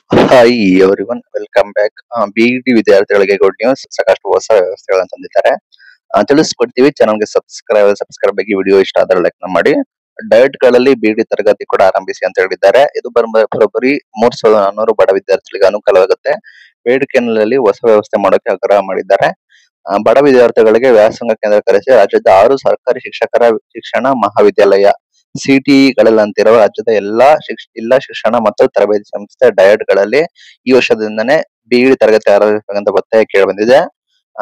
hi everyone welcome back B Ed ವಿದ್ಯಾರ್ಥಿಗಳಿಗೆ good news ಸಾಕಷ್ಟು ಹೊಸ ವ್ಯವಸ್ಥೆಗಳನ್ನು ತಂದಿದ್ದಾರೆ ಆ, ತಿಳಿಸ್ಕೊಡ್ತೀವಿ ಚಾನಲ್ಗೆ ಸಬ್ಸ್ಕ್ರೈಬ್ ಸಬ್ಸ್ಕ್ರೈಬ್ ಆಗಿ ವಿಡಿಯೋ ಇಷ್ಟ ಆದ್ರೆ ಲೈಕ್ ಮಾಡಿ ಡಯಟ್ ಗಳಲ್ಲಿ ಬಿಇಡಿ ತರಗತಿ ಕೂಡ ಆರಂಭಿಸಿ ಅಂತ ಹೇಳಿದ್ದಾರೆ ಇದು ಬರ- ಬರೋಬ್ಬರಿ ಮೂರ್ ಸಾವಿರದ ನಾನ್ನೂರು ಬಡ ವಿದ್ಯಾರ್ಥಿಗಳಿಗೆ ಅನುಕೂಲವಾಗುತ್ತೆ ಬೇಡಿಕೆನಲ್ಲಿ ಹೊಸ ವ್ಯವಸ್ಥೆ ಮಾಡೋಕೆ ಆಗ್ರಹ ಮಾಡಿದ್ದಾರೆ ಆ, ಬಡ ವಿದ್ಯಾರ್ಥಿಗಳಿಗೆ ವ್ಯಾಸಂಗ ಕೇಂದ್ರ ಕರೆಸಿ ರಾಜ್ಯದ ಆರು ಸರ್ಕಾರಿ ಶಿಕ್ಷಕರ ಶಿಕ್ಷಣ ಮಹಾವಿದ್ಯಾಲಯ ಸಿಟಿಇಗಳಲ್ಲಂತಿರುವ ರಾಜ್ಯದ ಎಲ್ಲಾ ಶಿಕ್ಷ ಜಿಲ್ಲಾ ಶಿಕ್ಷಣ ಮತ್ತು ತರಬೇತಿ ಸಂಸ್ಥೆ ಡಯಟ್ ಗಳಲ್ಲಿ ಈ ವರ್ಷದಿಂದನೇ ಬಿಇಡಿ ತರಗತಿ ಆರಂಭಿಸಬೇಕಂತ ಒತ್ತಾಯ ಕೇಳಿ ಬಂದಿದೆ ಆ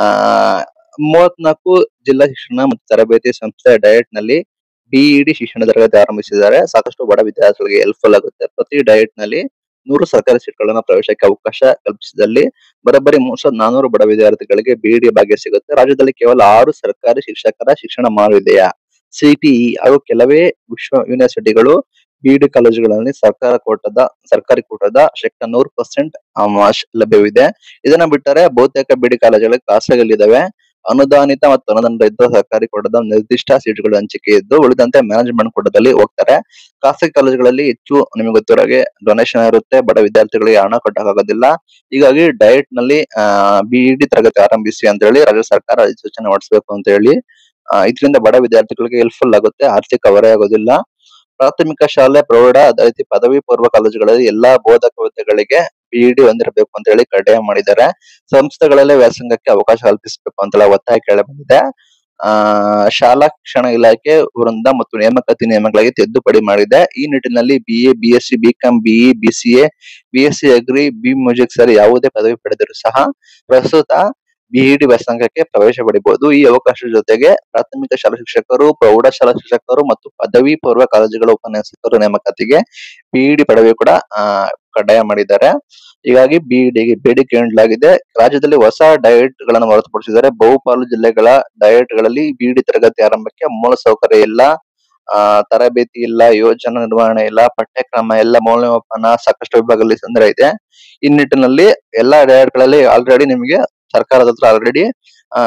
ಮೂವತ್ನಾಲ್ಕು ಜಿಲ್ಲಾ ಶಿಕ್ಷಣ ಮತ್ತು ತರಬೇತಿ ಸಂಸ್ಥೆ ಡಯಟ್ ನಲ್ಲಿ ಬಿಇಡಿ ಶಿಕ್ಷಣ ತರಗತಿ ಆರಂಭಿಸಿದ್ದಾರೆ ಸಾಕಷ್ಟು ಬಡ ವಿದ್ಯಾರ್ಥಿಗಳಿಗೆ ಹೆಲ್ಪ್ಫುಲ್ ಆಗುತ್ತೆ ಪ್ರತಿ ಡಯಟ್ ನಲ್ಲಿ ನೂರು ಸರ್ಕಾರಿ ಸೀಟ್ಗಳನ್ನ ಪ್ರವೇಶಕ್ಕೆ ಅವಕಾಶ ಕಲ್ಪಿಸಿದಲ್ಲಿ ಬರೋಬ್ಬರಿ ಮೂರ್ ಸಾವಿರದ ನಾನೂರು ಬಡ ವಿದ್ಯಾರ್ಥಿಗಳಿಗೆ ಬಿಇಡಿ ಭಾಗ್ಯ ಸಿಗುತ್ತೆ ರಾಜ್ಯದಲ್ಲಿ ಕೇವಲ ಆರು ಸರ್ಕಾರಿ ಶಿಕ್ಷಕರ ಶಿಕ್ಷಣ ಮಹಾವಿದ್ಯಾಲಯ ಸಿಟಿಇ ಹಾಗೂ ಕೆಲವೇ ವಿಶ್ವ ಯೂನಿವರ್ಸಿಟಿಗಳು ಬಿಇಡಿ ಕಾಲೇಜುಗಳಲ್ಲಿ ಸರ್ಕಾರ ಕೋಟದ ಸರ್ಕಾರಿ ಕೋಟದ ಶೇಕಡ ನೂರು ಪರ್ಸೆಂಟ್ ಲಭ್ಯವಿದೆ ಇದನ್ನ ಬಿಟ್ಟರೆ ಬಹುತೇಕ ಬಿಡಿ ಕಾಲೇಜುಗಳು ಖಾಸಗಿಯಲ್ಲಿದ್ದಾವೆ ಅನುದಾನಿತ ಮತ್ತು ಅನುದಾನ ರಹಿತ ಸರ್ಕಾರಿ ಕೋಟದ ನಿರ್ದಿಷ್ಟ ಸೀಟ್ಗಳು ಹಂಚಿಕೆ ಇದ್ದು ಉಳಿದಂತೆ ಮ್ಯಾನೇಜ್ಮೆಂಟ್ ಕೋಟದಲ್ಲಿ ಹೋಗ್ತಾರೆ ಖಾಸಗಿ ಕಾಲೇಜುಗಳಲ್ಲಿ ಹೆಚ್ಚು ನಿಮಗೆ ಗೊತ್ತಿರೋ ಹಾಗೆ ಡೊನೇಷನ್ ಇರುತ್ತೆ ಬಡ ವಿದ್ಯಾರ್ಥಿಗಳಿಗೆ ಹಣ ಕಟ್ಟಕ್ಕಾಗೋದಿಲ್ಲ ಹೀಗಾಗಿ ಡಯಟ್ ನಲ್ಲಿ ಬಿಇಡಿ ತರಗತಿ ಆರಂಭಿಸಿ ಅಂತ ಹೇಳಿ ರಾಜ್ಯ ಸರ್ಕಾರ ಅಧಿಸೂಚನೆ ಹೊರಡಿಸಬೇಕು ಅಂತ ಹೇಳಿ ಆ, ಇದರಿಂದ ಬಡ ವಿದ್ಯಾರ್ಥಿಗಳಿಗೆ ಹೆಲ್ಪ್ಫುಲ್ ಆಗುತ್ತೆ ಆರ್ಥಿಕ ಹೊರೆ ಆಗೋದಿಲ್ಲ ಪ್ರಾಥಮಿಕ ಶಾಲೆ ಪ್ರೌಢ ಅದೇ ರೀತಿ ಪದವಿ ಪೂರ್ವ ಕಾಲೇಜುಗಳಲ್ಲಿ ಎಲ್ಲಾ ಬೋಧಕ ಹುದ್ದೆಗಳಿಗೆ ಬಿಇಡಿ ಹೊಂದಿರಬೇಕು ಅಂತ ಹೇಳಿ ಕಡ್ಡಾಯ ಮಾಡಿದ್ದಾರೆ ಸಂಸ್ಥೆಗಳಲ್ಲೇ ವ್ಯಾಸಂಗಕ್ಕೆ ಅವಕಾಶ ಕಲ್ಪಿಸಬೇಕು ಅಂತೆಲ್ಲ ಒತ್ತಾಯ ಕೇಳಿ ಬಂದಿದೆ ಆ ಶಾಲಾ ಶಿಕ್ಷಣ ಇಲಾಖೆ ವೃಂದ ಮತ್ತು ನೇಮಕಾತಿ ನಿಯಮಗಳಿಗೆ ತಿದ್ದುಪಡಿ ಮಾಡಿದೆ ಈ ನಿಟ್ಟಿನಲ್ಲಿ BA BSc BCom BE BCA BSc agri B music ಸರಿ ಯಾವುದೇ ಪದವಿ ಪಡೆದರೂ ಸಹ ಪ್ರಸ್ತುತ ಬಿಇಡಿ ವ್ಯಾಸಂಗಕ್ಕೆ ಪ್ರವೇಶ ಪಡಿಬಹುದು ಈ ಅವಕಾಶದ ಜೊತೆಗೆ ಪ್ರಾಥಮಿಕ ಶಾಲಾ ಶಿಕ್ಷಕರು ಪ್ರೌಢಶಾಲಾ ಶಿಕ್ಷಕರು ಮತ್ತು ಪದವಿ ಪೂರ್ವ ಕಾಲೇಜುಗಳ ಉಪನ್ಯಾಸಕರು ನೇಮಕಾತಿಗೆ ಬಿಇಡಿ ಪದವಿ ಕೂಡ ಆ, ಕಡ್ಡಾಯ ಮಾಡಿದ್ದಾರೆ ಹೀಗಾಗಿ ಬಿಇಡಿಗೆ ಬೇಡಿಕೆ ನೀಡಲಾಗಿದೆ ರಾಜ್ಯದಲ್ಲಿ ಹೊಸ ಡಯಟ್ ಗಳನ್ನು ಹೊರತುಪಡಿಸಿದರೆ ಬಹುಪಾಲು ಜಿಲ್ಲೆಗಳ ಡಯಟ್ ಗಳಲ್ಲಿ ಬಿಇಡಿ ತರಗತಿ ಆರಂಭಕ್ಕೆ ಮೂಲ ಸೌಕರ್ಯ ಇಲ್ಲ ಆ ತರಬೇತಿ ಇಲ್ಲ ಯೋಜನಾ ನಿರ್ವಹಣೆ ಇಲ್ಲ ಪಠ್ಯಕ್ರಮ ಎಲ್ಲ ಮೌಲ್ಯಮಾಪನ ಸಾಕಷ್ಟು ವಿಭಾಗದಲ್ಲಿ ತೊಂದರೆ ಇದೆ ಈ ನಿಟ್ಟಿನಲ್ಲಿ ಎಲ್ಲಾ ಡಯಟ್ ಗಳಲ್ಲಿ ಆಲ್ರೆಡಿ ನಿಮಗೆ ಸರ್ಕಾರದ ಹತ್ರ ಆಲ್ರೆಡಿ ಆ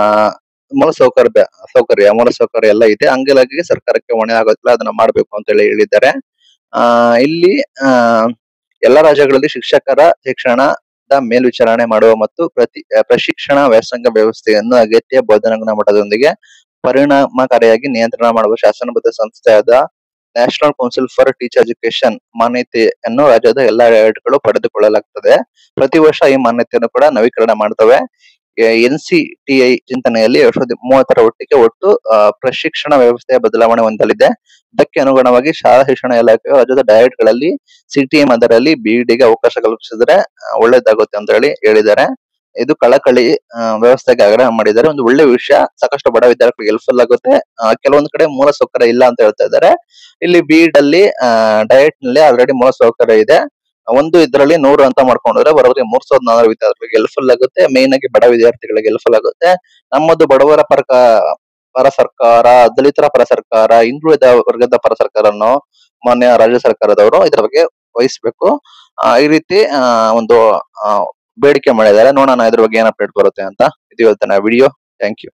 ಮೂಲ ಸೌಕರ್ಯ ಸೌಕರ್ಯ ಮೂಲ ಸೌಕರ್ಯ ಎಲ್ಲ ಇದೆ ಹಂಗಾಗಿ ಸರ್ಕಾರಕ್ಕೆ ಹೊಣೆ ಆಗೋದಿಲ್ಲ ಅದನ್ನ ಮಾಡ್ಬೇಕು ಅಂತ ಹೇಳಿ ಹೇಳಿದ್ದಾರೆ ಆ ಇಲ್ಲಿ ಆ ಎಲ್ಲ ರಾಜ್ಯಗಳಲ್ಲಿ ಶಿಕ್ಷಕರ ಶಿಕ್ಷಣದ ಮೇಲ್ವಿಚಾರಣೆ ಮಾಡುವ ಮತ್ತು ಪ್ರತಿ ಆ, ಪ್ರಶಿಕ್ಷಣ ವ್ಯಾಸಂಗ ವ್ಯವಸ್ಥೆಯನ್ನು ಅಗತ್ಯ ಬೋಧನಾ ಗುಣಮಟ್ಟದೊಂದಿಗೆ ಪರಿಣಾಮಕಾರಿಯಾಗಿ ನಿಯಂತ್ರಣ ಮಾಡುವ ಶಾಸನಬದ್ಧ ಸಂಸ್ಥೆಯಾದ national council for teacher education ಮಾನ್ಯತೆಯನ್ನು ರಾಜ್ಯದ ಎಲ್ಲಾ ಗಳು ಪಡೆದುಕೊಳ್ಳಲಾಗುತ್ತದೆ ಪ್ರತಿ ವರ್ಷ ಈ ಮಾನ್ಯತೆಯನ್ನು ಕೂಡ ನವೀಕರಣ ಮಾಡ್ತವೆ ಎನ್ ಸಿ ಟಿ ಐ ಚಿಂತನೆಯಲ್ಲಿ ಎರಡ್ ಸಾವಿರದ ಮೂವತ್ತರ ಒಟ್ಟಿಗೆ ಒಟ್ಟು ಆ, ಪ್ರಶಿಕ್ಷಣ ವ್ಯವಸ್ಥೆಯ ಬದಲಾವಣೆ ಹೊಂದಲಿದೆ ಇದಕ್ಕೆ ಅನುಗುಣವಾಗಿ ಶಾಲಾ ಶಿಕ್ಷಣ ಇಲಾಖೆಯು ರಾಜ್ಯದ ಡಯಟ್ ಗಳಲ್ಲಿ ಸಿಟಿಎಂ ಅದರಲ್ಲಿ ಬಿಇಡಿಗೆ ಅವಕಾಶ ಕಲ್ಪಿಸಿದ್ರೆ ಆ, ಒಳ್ಳೇದಾಗುತ್ತೆ ಅಂತ ಹೇಳಿ ಹೇಳಿದ್ದಾರೆ ಇದು ಕಳಕಳಿ ಆ, ವ್ಯವಸ್ಥೆಗೆ ಆಗ್ರಹ ಮಾಡಿದ್ದಾರೆ ಒಂದು ಒಳ್ಳೆ ವಿಷಯ ಸಾಕಷ್ಟು ಬಡ ವಿದ್ಯಾರ್ಥಿಗಳಿಗೆ ಹೆಲ್ಪ್ಫುಲ್ ಆಗುತ್ತೆ ಆ, ಕೆಲವೊಂದು ಕಡೆ ಮೂಲ ಸೌಕರ್ಯ ಇಲ್ಲ ಅಂತ ಹೇಳ್ತಾ ಇದ್ದಾರೆ ಇಲ್ಲಿ ಬಿಇಡ್ ಅಲ್ಲಿ ಡಯಟ್ ನಲ್ಲಿ ಆಲ್ರೆಡಿ ಮೂಲ ಸೌಕರ್ಯ ಇದೆ ಒಂದು ಇದರಲ್ಲಿ ನೂರು ಅಂತ ಮಾಡ್ಕೊಂಡ್ರೆ ಬರೋಬ್ಬರಿ ಮೂರ್ ಸಾವಿರದ ನಾನೂರು ವಿದ್ಯಾರ್ಥಿಗಳಿಗೆ ಹೆಲ್ಪ್ಫುಲ್ ಆಗುತ್ತೆ ಮೇನ್ ಆಗಿ ಬಡ ವಿದ್ಯಾರ್ಥಿಗಳಿಗೆ ಹೆಲ್ಪ್ಫುಲ್ ಆಗುತ್ತೆ ನಮ್ಮದು ಬಡವರ ಪರ ಪರ ಸರ್ಕಾರ ದಲಿತರ ಪರ ಸರ್ಕಾರ ಹಿಂದುಳಿದ ವರ್ಗದ ಪರ ಸರ್ಕಾರವನ್ನು ಮಾನ್ಯ ರಾಜ್ಯ ಸರ್ಕಾರದವರು ಇದರ ಬಗ್ಗೆ ವಹಿಸ್ಬೇಕು ಆ, ಈ ರೀತಿ ಆ, ಒಂದು ಆ, ಬೇಡಿಕೆ ಮಾಡಿದ್ದಾರೆ ನೋಡೋಣ ಇದ್ರ ಬಗ್ಗೆ ಏನ್ ಅಪ್ಡೇಟ್ ಬರುತ್ತೆ ಅಂತ ಇದು ಇವತ್ತಿನ ವಿಡಿಯೋ ಥ್ಯಾಂಕ್ ಯು